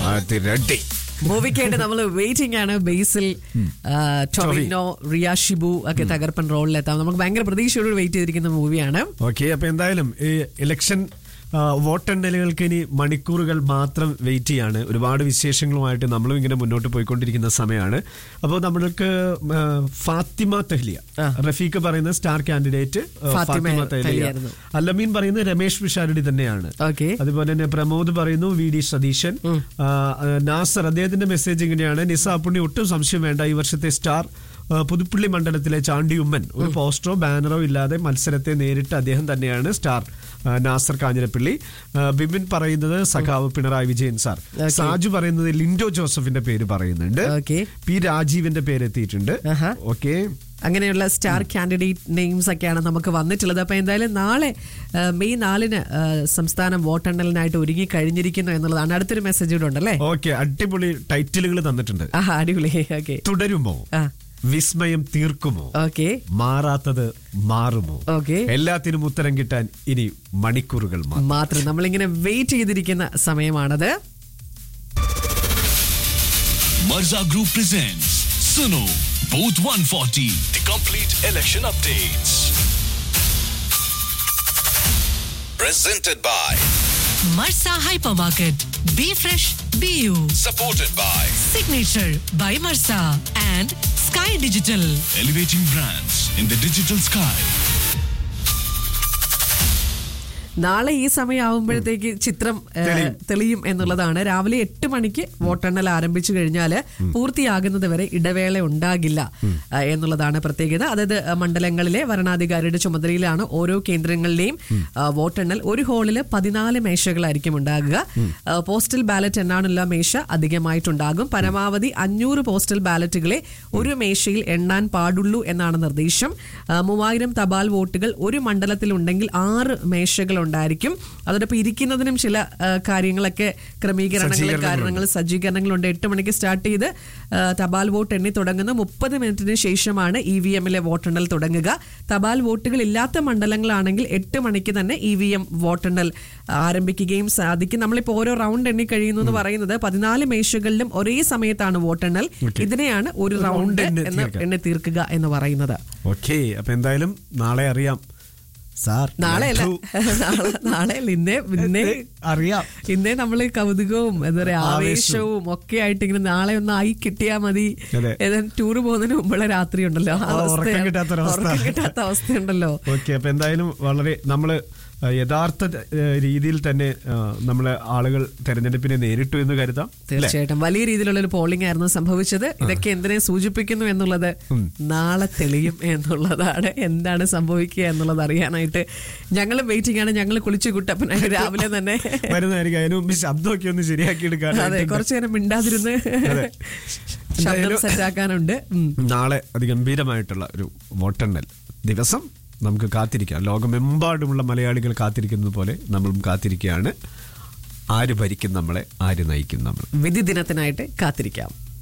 അതിരടി മൂവിക്കായിട്ട് നമ്മൾ വെയിറ്റിംഗ് ആണ് ബേസിൽ ആ, ടൊവിനോ റിയ ഷിബു ഒക്കെ തകർപ്പൻ റോളിലെത്താം നമുക്ക് ഭയങ്കര പ്രതീക്ഷയോട് വെയിറ്റ് ചെയ്തിരിക്കുന്ന മൂവിയാണ് ഓക്കെ അപ്പൊ എന്തായാലും ഈ ഇലക്ഷൻ ആ, വോട്ടെണ്ണലുകൾക്ക് ഇനി മണിക്കൂറുകൾ മാത്രം വെയിറ്റ് ചെയ്യാണ് ഒരുപാട് വിശേഷങ്ങളുമായിട്ട് നമ്മളും ഇങ്ങനെ മുന്നോട്ട് പോയിക്കൊണ്ടിരിക്കുന്ന സമയമാണ് അപ്പോൾ നമ്മൾക്ക് ആ, ഫാത്തിമ തെഹ്ലിയ ആ. റഫീഖ് പറയുന്ന സ്റ്റാർ കാൻഡിഡേറ്റ് ആ, ഫാത്തിമ ഫാത്തിമ തെഹ്ലിയ തെഹ്ലിയായിരുന്നു. അല്ലമീൻ പറയുന്നത് രമേശ് പിഷാരടി തന്നെയാണ് ഓക്കെ അതുപോലെ തന്നെ പ്രമോദ് പറയുന്നു വി ഡി സതീശൻ ആ, നാസർ അദ്ദേഹത്തിന്റെ മെസ്സേജ് ഇങ്ങനെയാണ് നിസ പുണ്ണി ഒട്ടും സംശയം വേണ്ട ഈ വർഷത്തെ സ്റ്റാർ ആ, പുതുപ്പള്ളി മണ്ഡലത്തിലെ ചാണ്ടി ഉമ്മൻ ഒരു പോസ്റ്ററോ ബാനറോ ഇല്ലാതെ മത്സരത്തെ നേരിട്ട് അദ്ദേഹം തന്നെയാണ് സ്റ്റാർ ആ, നാസർ കാഞ്ഞിരപ്പള്ളി ആ, ബിബിൻ പറയുന്നത് സഖാവ് പിണറായി വിജയൻ സാർ സാജു പറയുന്നത് ലിൻഡോ ജോസഫിന്റെ പേര് പറയുന്നുണ്ട് ഓക്കെ പി രാജീവിന്റെ പേര് എത്തിയിട്ടുണ്ട് ആഹാ. ഓക്കെ അങ്ങനെയുള്ള സ്റ്റാർ കാൻഡിഡേറ്റ് നെയിംസ് ഒക്കെയാണ് നമുക്ക് വന്നിട്ടുള്ളത് അപ്പൊ എന്തായാലും നാളെ ആ, മെയ് നാലിന് ആ, സംസ്ഥാനം വോട്ടെണ്ണലിനായിട്ട് ഒരുങ്ങി കഴിഞ്ഞിരിക്കുന്നു എന്നുള്ളതാണ് അടുത്തൊരു മെസ്സേജ് കൂടെ ഉണ്ടല്ലേ ഓക്കെ അടിപൊളി ടൈറ്റിലുകൾ തന്നിട്ടുണ്ട് ആഹാ അടിപൊളി ഓക്കെ തുടരുമോ ആ വിസ്മയം തീർക്കുമോ ഓക്കെ മാറാത്തത് മാറുമോ ഓക്കെ എല്ലാത്തിനും ഉത്തരം കിട്ടാൻ ഇനി മണിക്കൂറുകൾ മാത്രം മാത്രം നമ്മളിങ്ങനെ വെയിറ്റ് ചെയ്തിരിക്കുന്ന സമയമാണത് Marza Group presents Suno Booth 140, the complete election updates. Presented by, Marsa Hypermarket. Be fresh, be you. supported by Signature by Marsa and Sky Digital. Elevating Brands in the Digital Sky. നാളെ ഈ സമയമാകുമ്പോഴത്തേക്ക് ചിത്രം ഏ, തെളിയും. തെളിയും എന്നുള്ളതാണ് രാവിലെ എട്ട് മണിക്ക് വോട്ടെണ്ണൽ ആരംഭിച്ചു കഴിഞ്ഞാൽ പൂർത്തിയാകുന്നത് വരെ ഇടവേള ഉണ്ടാകില്ല ആ, എന്നുള്ളതാണ് പ്രത്യേകത അതായത് ആ, മണ്ഡലങ്ങളിലെ വരണാധികാരിയുടെ ചുമതലയിലാണ് ഓരോ കേന്ദ്രങ്ങളിലെയും ആ, വോട്ടെണ്ണൽ ഒരു ഹാളിൽ പതിനാല് മേശകളായിരിക്കും ഉണ്ടാകുക ആ, പോസ്റ്റൽ ബാലറ്റ് എണ്ണാനുള്ള മേശ അധികമായിട്ടുണ്ടാകും പരമാവധി അഞ്ഞൂറ് പോസ്റ്റൽ ബാലറ്റുകളെ ഒരു മേശയിൽ എണ്ണാൻ പാടുള്ളൂ എന്നാണ് നിർദ്ദേശം ആ, മൂവായിരം തപാൽ വോട്ടുകൾ ഒരു മണ്ഡലത്തിലുണ്ടെങ്കിൽ ആറ് മേശകൾ ഉണ്ടായിരിക്കും അതോടൊപ്പം ഇരിക്കുന്നതിനും ചില ആ, കാര്യങ്ങളൊക്കെ ക്രമീകരണങ്ങൾ സജ്ജീകരണങ്ങളുണ്ട്. കാരണങ്ങൾ സജ്ജീകരണങ്ങളുണ്ട് എട്ട് മണിക്ക് സ്റ്റാർട്ട് ചെയ്ത് ആ, തപാൽ വോട്ട് എണ്ണി തുടങ്ങുന്ന മുപ്പത് മിനിറ്റിന് ശേഷമാണ് ഇ വി എമ്മിലെ വോട്ടെണ്ണൽ തുടങ്ങുക തപാൽ വോട്ടുകൾ ഇല്ലാത്ത മണ്ഡലങ്ങളാണെങ്കിൽ എട്ട് മണിക്ക് തന്നെ ഇ വി എം വോട്ടെണ്ണൽ ആരംഭിക്കുകയും സാധിക്കും നമ്മളിപ്പോൾ ഓരോ റൗണ്ട് എണ്ണി കഴിയുന്നു എന്ന് പറയുന്നത് പതിനാല് മേശകളിലും ഒരേ സമയത്താണ് വോട്ടെണ്ണൽ ഇതിനെയാണ് ഒരു ഒരു റൗണ്ട് round എണ്ണി എന്ന് തീർക്കുക. എണ്ണി തീർക്കുക എന്ന് പറയുന്നത് ഓക്കെ അപ്പൊ എന്തായാലും നാളെ അറിയാം സാർ നാളെ അല്ല ലഡു. നാളെ നാളെ അല്ല, ഇന്നേ ഇന്നേ അറിയാം ഇന്നേ നമ്മള് കൗതുകവും എന്താ പറയാ ആവേശവും. ആവേശവും ഒക്കെ ആയിട്ട് ഇങ്ങനെ നാളെ ഒന്ന് ആയി കിട്ടിയാ മതി അതെ. ഏതായാലും ടൂറ് പോകുന്നതിന് മുമ്പുള്ള രാത്രി ഉണ്ടല്ലോ ആ ആ, ഉറക്കം അവസ്ഥയാണ്. കിട്ടാത്തൊരവസ്ഥ. ഉറക്കം കിട്ടാത്ത അവസ്ഥയുണ്ടല്ലോ ഓക്കെ അപ്പൊ എന്തായാലും വളരെ നമ്മള് ആ, യഥാർത്ഥ ആ, രീതിയിൽ തന്നെ ആ, നമ്മളെ ആളുകൾ തെരഞ്ഞെടുപ്പിനെ നേരിട്ടു എന്ന് കരുതാം അല്ലേ? തീർച്ചയായിട്ടും വലിയ രീതിയിലുള്ള ഒരു പോളിംഗ് ആയിരുന്നു സംഭവിച്ചത് ഇതൊക്കെ എന്തിനെ സൂചിപ്പിക്കുന്നു എന്നുള്ളത് നാളെ തെളിയും എന്നുള്ളതാണ് എന്താണ് സംഭവിക്കുക എന്നുള്ളത് അറിയാനായിട്ട് ഞങ്ങൾ വെയിറ്റിംഗ് ആണ് ഞങ്ങൾ കുളിച്ചു കുട്ടപ്പനായിട്ട് രാവിലെ തന്നെ വരുന്നതായിരിക്കും അതിനു മുമ്പ് ശബ്ദമൊക്കെ ഒന്ന് ശരിയാക്കി അതെ എടുക്കാൻ കുറച്ചു നേരം മിണ്ടാതിരുന്ന് അതെ. ശബ്ദം എന്തായാലും- സെറ്റാക്കാനുണ്ട് ഉം. നാളെ അതിഗംഭീരമായിട്ടുള്ള ഒരു വോട്ടെണ്ണൽ ദിവസം നമുക്ക് കാത്തിരിക്കാം ലോകമെമ്പാടുമുള്ള മലയാളികൾ കാത്തിരിക്കുന്നത് പോലെ നമ്മളും കാത്തിരിക്കുകയാണ് ആര് ഭരിക്കും നമ്മളെ ആര് നയിക്കും നമ്മൾ വിധി ദിനത്തിനായിട്ട് കാത്തിരിക്കാം